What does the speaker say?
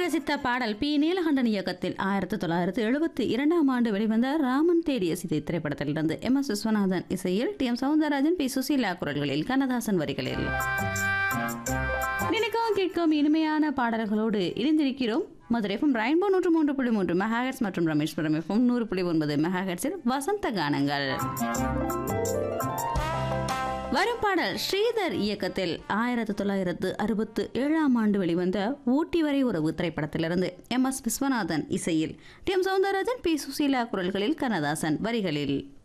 ரசித்த பாடல் பி நீலகண்டன் இயக்கத்தில் ஆயிரத்தி தொள்ளாயிரத்தி எழுபத்தி இரண்டாம் ஆண்டு வெளிவந்த ராமன் தேடிய சிதை திரைப்படத்திலிருந்து எம் எஸ் விஸ்வநாதன் இசையில் T M Soundararajan P Susheela குரல்களில் கண்ணதாசன் வரிகளில் நினைக்கவும் கேட்கும் இனிமையான பாடல்களோடு இணைந்திருக்கிறோம் மதுரை எஃப்எம் ரெயின்போ நூற்று மூன்று புள்ளி மூன்று மெகாஹெட்ஸ் மற்றும் ரமேஸ்வரம் எஃப்எம் நூறு புள்ளி ஒன்பது மெகாஹெட்ஸில் வசந்த கானங்கள் வரும் பாடல் ஸ்ரீதர் இயக்கத்தில் ஆயிரத்தி தொள்ளாயிரத்து அறுபத்து ஏழாம் ஆண்டு வெளிவந்த ஊட்டி வரை உறவு திரைப்படத்திலிருந்து எம் எஸ் விஸ்வநாதன் இசையில் T M Soundararajan P Susheela குரல்களில் கண்ணதாசன் வரிகளில்